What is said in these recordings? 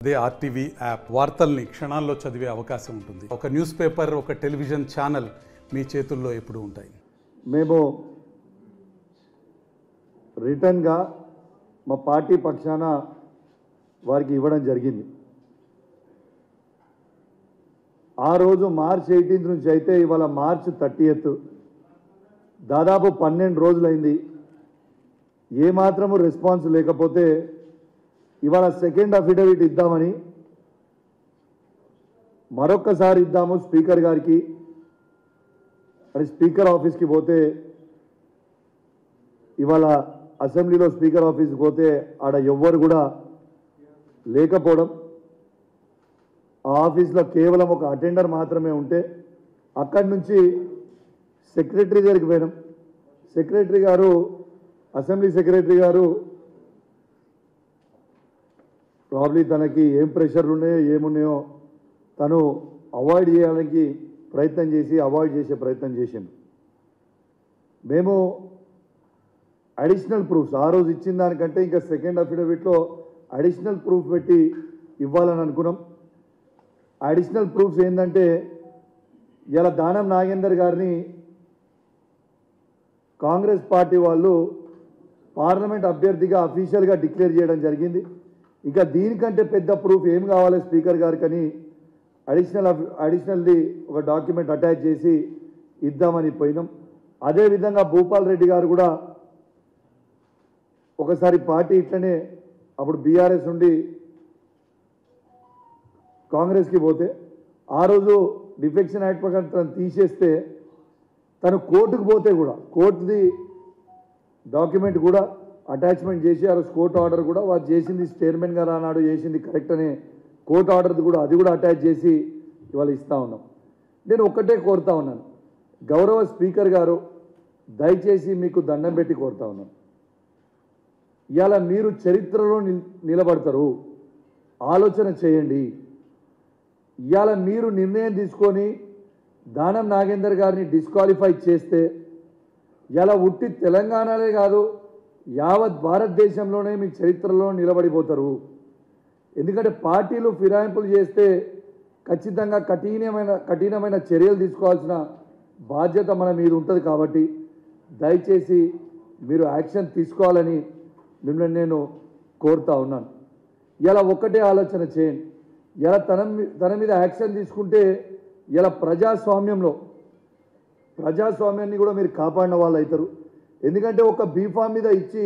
అదే RTV app వార్తల్ని క్షణాల్లో చదివే అవకాశం ఉంటుంది ఒక న్యూస్ పేపర్ ఒక టెలివిజన్ ఛానల్ మీ చేతుల్లో ఎప్పుడూ ఉంటాయి మేము రిటర్న్గా మా పార్టీ పక్షాన వారికి ఇవ్వడం జరిగింది ఆ రోజు మార్చ్ ఎయిటీన్త్ నుంచి అయితే ఇవాళ మార్చ్ థర్టీయత్ దాదాపు పన్నెండు రోజులైంది ఏమాత్రము రెస్పాన్స్ లేకపోతే ఇవాళ సెకండ్ అఫిడవిట్ ఇద్దామని మరొక్కసారి ఇద్దాము స్పీకర్ గారికి మరి స్పీకర్ ఆఫీస్కి పోతే ఇవాళ అసెంబ్లీలో స్పీకర్ ఆఫీస్కి పోతే ఆడ ఎవ్వరు కూడా లేకపోవడం ఆ ఆఫీస్లో కేవలం ఒక అటెండర్ మాత్రమే ఉంటే అక్కడి నుంచి సెక్రటరీ దగ్గరికి పోయినాం సెక్రటరీ గారు అసెంబ్లీ సెక్రటరీ గారు ప్రాబ్లీ తనకి ఏం ప్రెషర్లు ఉన్నాయో ఏమున్నాయో తను అవాయిడ్ చేయడానికి ప్రయత్నం చేసి అవాయిడ్ చేసే ప్రయత్నం చేసిండు మేము అడిషనల్ ప్రూఫ్స్ ఆ రోజు ఇచ్చిన దానికంటే ఇంకా సెకండ్ అఫిడవిట్లో అడిషనల్ ప్రూఫ్ పెట్టి ఇవ్వాలని అనుకున్నాం అడిషనల్ ప్రూఫ్స్ ఏంటంటే ఇలా దానం నాగేందర్ గారిని కాంగ్రెస్ పార్టీ వాళ్ళు పార్లమెంట్ అభ్యర్థిగా అఫీషియల్గా డిక్లేర్ చేయడం జరిగింది ఇక దీనికంటే పెద్ద ప్రూఫ్ ఏం కావాలి స్పీకర్ గారికని అడిషనల్ అడిషనల్ది ఒక డాక్యుమెంట్ అటాచ్ చేసి ఇద్దామని పోయినాం అదేవిధంగా భూపాల్ రెడ్డి గారు కూడా ఒకసారి పార్టీ ఇట్లనే అప్పుడు బీఆర్ఎస్ నుండి కాంగ్రెస్కి పోతే ఆ రోజు డిఫెక్షన్ యాక్ట్ ప్రకారం తను తీసేస్తే తను కోర్టుకు పోతే కూడా కోర్టుది డాక్యుమెంట్ కూడా అటాచ్మెంట్ చేసి ఆ రోజు కోర్టు ఆర్డర్ కూడా వారు చేసింది చైర్మన్ గారు ఆనాడు చేసింది కరెక్ట్ అనే కోర్టు ఆర్డర్ది కూడా అది కూడా అటాచ్ చేసి ఇవాళ ఇస్తా ఉన్నాం నేను ఒక్కటే కోరుతా ఉన్నాను గౌరవ స్పీకర్ గారు దయచేసి మీకు దండం పెట్టి కోరుతా ఉన్నాను ఇవాళ మీరు చరిత్రలో నిల్ నిలబడతారు ఆలోచన చేయండి ఇవాళ మీరు నిర్ణయం తీసుకొని దానం నాగేందర్ గారిని డిస్క్వాలిఫై చేస్తే ఇలా ఉట్టి తెలంగాణలే కాదు యావత్ భారతదేశంలోనే మీ చరిత్రలో నిలబడిపోతారు ఎందుకంటే పార్టీలు ఫిరాయింపులు చేస్తే ఖచ్చితంగా కఠినమైన కఠినమైన చర్యలు తీసుకోవాల్సిన బాధ్యత మన మీద ఉంటుంది కాబట్టి దయచేసి మీరు యాక్షన్ తీసుకోవాలని మిమ్మల్ని నేను కోరుతా ఉన్నాను ఇలా ఒక్కటే ఆలోచన చేయండి ఇలా తన మీ- తన మీద యాక్షన్ తీసుకుంటే ఇలా ప్రజాస్వామ్యంలో ప్రజాస్వామ్యాన్ని కూడా మీరు కాపాడిన వాళ్ళు అవుతారు ఎందుకంటే ఒక బీఫామ్ మీద ఇచ్చి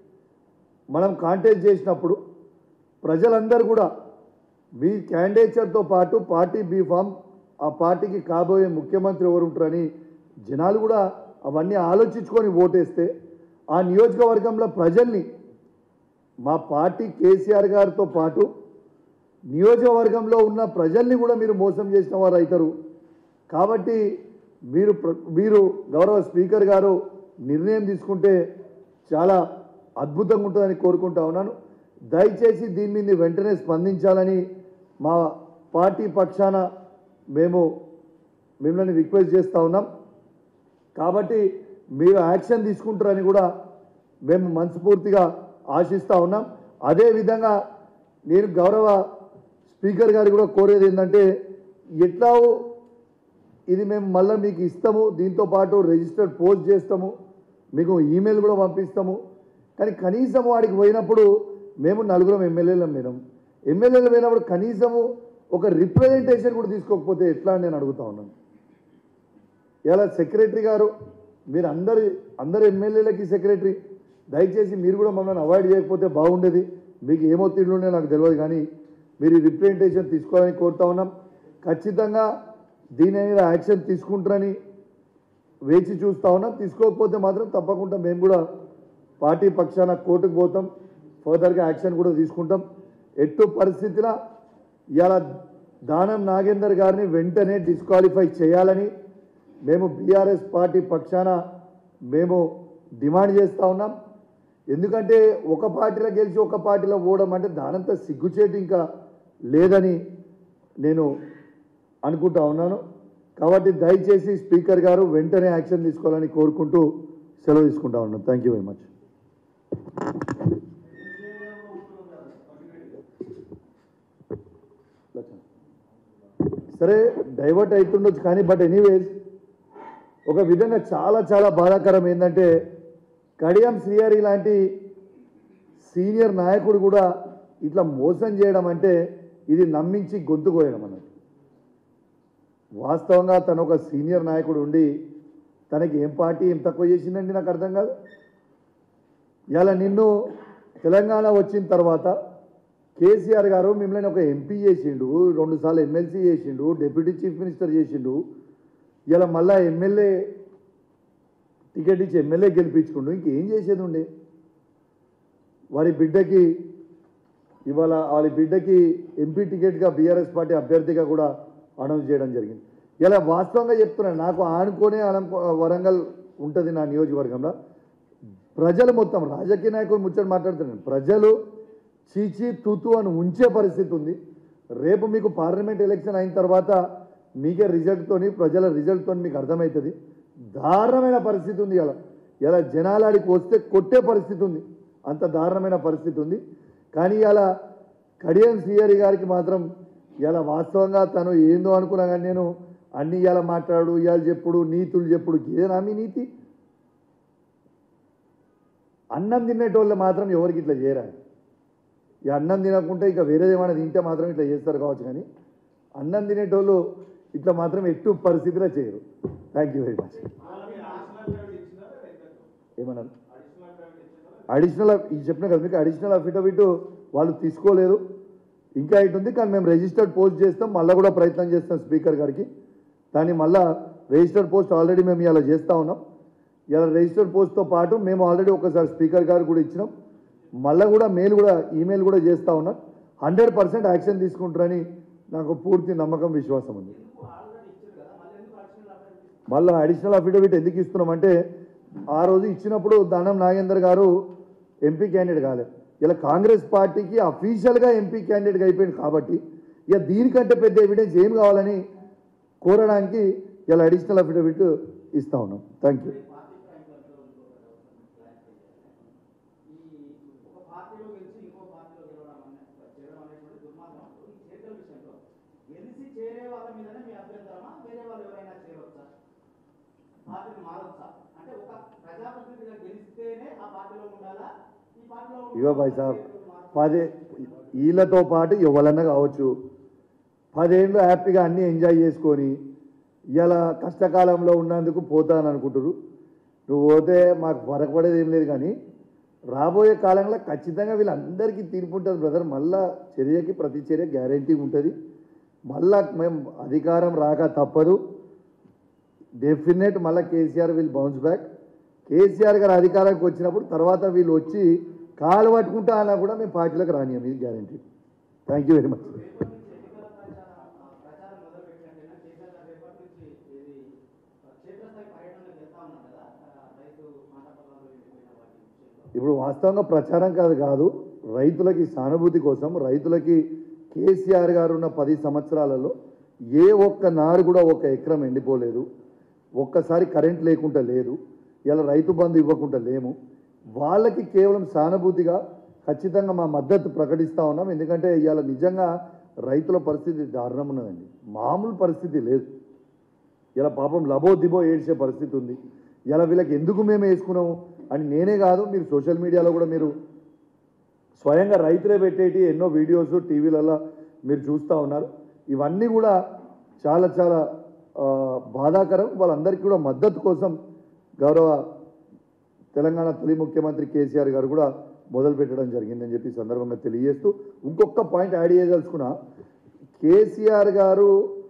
మనం కాంటాక్ట్ చేసినప్పుడు ప్రజలందరూ కూడా మీ క్యాండిడేచర్తో పాటు పార్టీ బీఫామ్ ఆ పార్టీకి కాబోయే ముఖ్యమంత్రి ఎవరు ఉంటారని జనాలు కూడా అవన్నీ ఆలోచించుకొని ఓటేస్తే ఆ నియోజకవర్గంలో ప్రజల్ని మా పార్టీ కేసీఆర్ గారితో పాటు నియోజకవర్గంలో ఉన్న ప్రజల్ని కూడా మీరు మోసం చేసిన వారు అవుతారు కాబట్టి మీరు ప్ర- మీరు గౌరవ స్పీకర్ గారు నిర్ణయం తీసుకుంటే చాలా అద్భుతంగా ఉంటుందని కోరుకుంటా ఉన్నాను దయచేసి దీని మీద వెంటనే స్పందించాలని మా పార్టీ పక్షాన మేము మిమ్మల్ని రిక్వెస్ట్ చేస్తూ ఉన్నాం కాబట్టి మీరు యాక్షన్ తీసుకుంటారని కూడా మేము మనస్ఫూర్తిగా ఆశిస్తూ ఉన్నాం అదేవిధంగా నేను గౌరవ స్పీకర్ గారు కూడా కోరేది ఏంటంటే ఎట్లా ఇది మేము మళ్ళీ మీకు ఇస్తాము దీంతో పాటు రిజిస్టర్డ్ పోస్ట్ చేస్తాము మీకు ఈమెయిల్ కూడా పంపిస్తాము కానీ కనీసం వాడికి పోయినప్పుడు మేము నలుగురం ఎమ్మెల్యేలం పోయినాం ఎమ్మెల్యేలు పోయినప్పుడు కనీసము ఒక రిప్రజెంటేషన్ కూడా తీసుకోకపోతే ఎట్లా అని నేను అడుగుతా ఉన్నాను ఇలా సెక్రటరీ గారు మీరు అందరి అందరు ఎమ్మెల్యేలకి సెక్రటరీ దయచేసి మీరు కూడా మమ్మల్ని అవాయిడ్ చేయకపోతే బాగుండేది మీకు ఏమో తిండుండే నాకు తెలియదు కానీ మీరు ఈ రిప్రజెంటేషన్ తీసుకోవాలని కోరుతా ఉన్నాం ఖచ్చితంగా దీని మీద యాక్షన్ తీసుకుంటారని వేచి చూస్తా ఉన్నాం తీసుకోకపోతే మాత్రం తప్పకుండా మేము కూడా పార్టీ పక్షాన కోర్టుకు పోతాం ఫర్దర్గా యాక్షన్ కూడా తీసుకుంటాం ఎట్టు పరిస్థితిలో ఇవాళ దానం నాగేందర్ గారిని వెంటనే డిస్క్వాలిఫై చేయాలని మేము బీఆర్ఎస్ పార్టీ పక్షాన మేము డిమాండ్ చేస్తూ ఉన్నాం ఎందుకంటే ఒక పార్టీలో గెలిచి ఒక పార్టీలో పోవడం అంటే దానంతా సిగ్గుచేటు ఇంకా లేదని నేను అనుకుంటా ఉన్నాను కాబట్టి దయచేసి స్పీకర్ గారు వెంటనే యాక్షన్ తీసుకోవాలని కోరుకుంటూ సెలవు తీసుకుంటా ఉన్నాను థ్యాంక్ యూ వెరీ మచ్ సరే డైవర్ట్ అవుతుండొచ్చు కానీ బట్ ఎనీవేస్ ఒక విధంగా చాలా చాలా బాధాకరం ఏంటంటే కడియం శ్రీహరి లాంటి సీనియర్ నాయకుడు కూడా ఇట్లా మోసం చేయడం అంటే ఇది నమ్మించి గొంతు కోయడం అన్నట్టు వాస్తవంగా తను ఒక సీనియర్ నాయకుడు ఉండి తనకి ఏం పార్టీ ఏం తక్కువ చేసిందండి నాకు అర్థం కాదు ఇలా నిన్ను తెలంగాణ వచ్చిన తర్వాత కేసీఆర్ గారు మిమ్మల్ని ఒక ఎంపీ చేసిండు రెండుసార్లు ఎమ్మెల్సీ చేసిండు డిప్యూటీ చీఫ్ మినిస్టర్ చేసిండు ఇలా మళ్ళా ఎమ్మెల్యే టికెట్ ఇచ్చి ఎమ్మెల్యే గెలిపించుకుండు ఇంకేం చేసేది ఉండే వారి బిడ్డకి ఇవాళ వాళ్ళ బిడ్డకి ఎంపీ టికెట్గా బీఆర్ఎస్ పార్టీ అభ్యర్థిగా కూడా అనౌన్స్ చేయడం జరిగింది ఇలా వాస్తవంగా చెప్తున్నాను నాకు ఆనుకోనే అనం వరంగల్ ఉంటుంది నా నియోజకవర్గంలో ప్రజలు మొత్తం రాజకీయ నాయకులు ముచ్చట మాట్లాడుతున్నాను ప్రజలు చీచీ తూతు అని ఉంచే పరిస్థితి ఉంది రేపు మీకు పార్లమెంట్ ఎలక్షన్ అయిన తర్వాత మీకే రిజల్ట్తోని ప్రజల రిజల్ట్తో మీకు అర్థమవుతుంది దారుణమైన పరిస్థితి ఉంది ఇలా ఇలా జనాలాడికి వస్తే కొట్టే పరిస్థితి ఉంది అంత దారుణమైన పరిస్థితి ఉంది కానీ ఇలా కడియం శ్రీహరి గారికి మాత్రం ఇలా వాస్తవంగా తను ఏందో అనుకున్నా కానీ నేను అన్ని ఇలా మాట్లాడు ఇవాళ చెప్పుడు నీతులు చెప్పుడు ఇదేనా మీ నీతి అన్నం తినేటోళ్ళు మాత్రం ఎవరికి ఇట్లా చేయరా ఈ అన్నం తినకుంటే ఇక వేరేది ఏమైనా తింటే మాత్రం ఇట్లా చేస్తారు కావచ్చు కానీ అన్నం తినేటోళ్ళు ఇట్లా మాత్రం ఎట్టు పరిస్థితిలో చేయరు థ్యాంక్ యూ వెరీ మచ్ ఏమన్నారు అడిషనల్ ఈ చెప్పిన కదా మీకు అడిషనల్ అఫిడవిట్ వాళ్ళు తీసుకోలేదు ఇంకా ఇటు ఉంది కానీ మేము రిజిస్టర్డ్ పోస్ట్ చేస్తాం మళ్ళీ కూడా ప్రయత్నం చేస్తాం స్పీకర్ గారికి కానీ మళ్ళా రిజిస్టర్డ్ పోస్ట్ ఆల్రెడీ మేము ఇలా చేస్తూ ఉన్నాం ఇలా రిజిస్టర్డ్ పోస్ట్తో పాటు మేము ఆల్రెడీ ఒకసారి స్పీకర్ గారు కూడా ఇచ్చినాం మళ్ళీ కూడా మెయిల్ కూడా ఈమెయిల్ కూడా చేస్తూ ఉన్నాం హండ్రెడ్ పర్సెంట్ యాక్షన్ తీసుకుంటారని నాకు పూర్తి నమ్మకం విశ్వాసం ఉంది మళ్ళీ అడిషనల్ అఫిడవిట్ ఎందుకు ఇస్తున్నామంటే ఆ రోజు ఇచ్చినప్పుడు దానం నాగేందర్ గారు ఎంపీ క్యాండిడేట్ కాలేదు ఇలా కాంగ్రెస్ పార్టీకి అఫీషియల్గా ఎంపీ క్యాండిడేట్ అయిపోయింది కాబట్టి ఇక దీనికంటే పెద్ద ఎవిడెన్స్ ఏం కావాలని కోరడానికి ఇలా అడిషనల్ అఫిడవిట్ ఇస్తా ఉన్నాం థ్యాంక్ యూ ఈ ఒక పార్టీలో గెలిచి ఇంకో పార్టీలో గెలవడం అనే చేయడం అనేటువంటి దుర్మార్గం ఈ చేరికల విషయంలో గెలిచి చేరే వాళ్ళ మీదనే మీ అభ్యంతరమా వేరే వాళ్ళు ఎవరైనా చేరవచ్చా పార్టీని మారొచ్చా అంటే ఒక ప్రజాప్రతినిధిగా గెలిస్తేనే ఆ పార్టీలో ఉండాలా ఈ పార్టీలో ఇగో భాయ్ సాబ్ పదే వీళ్ళతో పాటు ఎవరన్నా కావచ్చు పదేళ్ళు హ్యాపీగా అన్నీ ఎంజాయ్ చేసుకొని ఇలా కష్టకాలంలో ఉన్నందుకు పోతాను అనుకుంటారు నువ్వు పోతే మాకు పడేది ఏం లేదు కానీ రాబోయే కాలంలో ఖచ్చితంగా వీళ్ళందరికీ తీర్పు ఉంటుంది బ్రదర్ మళ్ళా చర్యకి ప్రతి చర్య గ్యారంటీ ఉంటుంది మళ్ళా మేము అధికారం రాక తప్పదు డెఫినెట్ మళ్ళీ KCR will bounce back KCR గారు అధికారానికి వచ్చినప్పుడు తర్వాత వీళ్ళు వచ్చి కాలు పట్టుకుంటా అన్నా కూడా మేము పార్టీలకు రానియం ఇది guarantee thank you very much ఎన్నికల ప్రచారం ప్రచారం మొదలు పెట్టినట్టేనా కేసీఆర్ గారు రేపటి నుంచి ఇది క్షేత్రస్థాయి పర్యటనకు వెళ్తా ఉన్నారు కదా ఆ, రైతు మాట పొలాలు ఎండిపోయిన వాటి విషయంలో ఇప్పుడు వాస్తవంగా ప్రచారం కాదు కాదు రైతులకి సానుభూతి కోసం రైతులకి కేసీఆర్ గారు ఉన్న పది సంవత్సరాలలో ఏ ఒక్క నాడు కూడా ఒక ఎకరం ఎండిపోలేదు ఒక్కసారి కరెంట్ లేకుండా లేదు ఇలా రైతు బంధు ఇవ్వకుండా లేము వాళ్ళకి కేవలం సానుభూతిగా ఖచ్చితంగా మా మద్దతు ప్రకటిస్తూ ఉన్నాం ఎందుకంటే ఇవాళ నిజంగా రైతుల పరిస్థితి దారుణం ఉన్నదండి మామూలు పరిస్థితి లేదు ఇలా పాపం లబో దిబో ఏడ్చే పరిస్థితి ఉంది ఇలా వీళ్ళకి ఎందుకు మేము వేసుకున్నాము అని నేనే కాదు మీరు సోషల్ మీడియాలో కూడా మీరు స్వయంగా రైతులే పెట్టేటి ఎన్నో వీడియోస్ టీవీలలో మీరు చూస్తూ ఉన్నారు ఇవన్నీ కూడా చాలా చాలా ఆ, బాధాకరం వాళ్ళందరికీ కూడా మద్దతు కోసం గౌరవ తెలంగాణ తొలి ముఖ్యమంత్రి కేసీఆర్ గారు కూడా మొదలు పెట్టడం జరిగిందని చెప్పి ఈ సందర్భంగా తెలియజేస్తూ ఇంకొక పాయింట్ యాడ్ చేయదలుచుకున్నా కేసీఆర్ గారు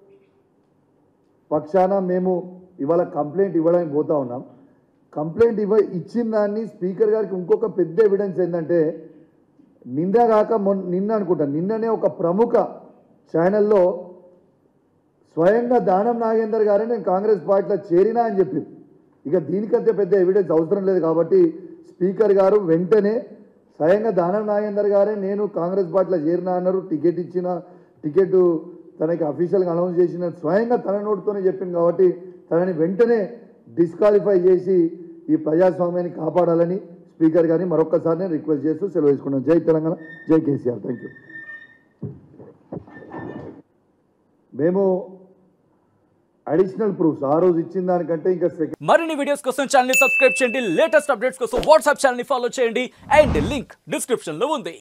పక్షాన మేము ఇవాళ కంప్లైంట్ ఇవ్వడానికి పోతా ఉన్నాం కంప్లైంట్ ఇవ్వ ఇచ్చిన దాన్ని స్పీకర్ గారికి ఇంకొక పెద్ద ఎవిడెన్స్ ఏంటంటే నిన్న కాక మొన్న నిన్న అనుకుంటా నిన్ననే ఒక ప్రముఖ ఛానల్లో స్వయంగా దానం నాగేందర్ గారే నేను కాంగ్రెస్ పార్టీలో చేరినా అని చెప్పింది ఇక దీనికంటే పెద్ద ఎవిడెన్స్ అవసరం లేదు కాబట్టి స్పీకర్ గారు వెంటనే స్వయంగా దానం నాగేందర్ గారే నేను కాంగ్రెస్ పార్టీలో చేరినా అన్నారు టికెట్ ఇచ్చిన టికెట్ తనకి అఫీషియల్గా అనౌన్స్ చేసిన స్వయంగా తన నోటితోనే చెప్పింది కాబట్టి తనని వెంటనే డిస్క్వాలిఫై చేసి ఈ ప్రజాస్వామ్యాన్ని కాపాడాలని స్పీకర్ గారిని మరొక్కసారి నేను రిక్వెస్ట్ చేస్తూ సెలవు తీసుకున్నాను జై తెలంగాణ జై కేసీఆర్ థ్యాంక్ యూ మేము అడిషనల్ ప్రూఫ్స్ ఆ రోజు ఇచ్చిన దానికంటే ఇంకా సెకండ్ మరిన్ని వీడియోస్ కోసం ఛానల్ ని సబ్స్క్రైబ్ చేయండి లేటెస్ట్ అప్డేట్స్ కోసం వాట్సాప్ ఛానల్ ని ఫాలో చేయండి అండ్ లింక్ డిస్క్రిప్షన్ లో ఉంది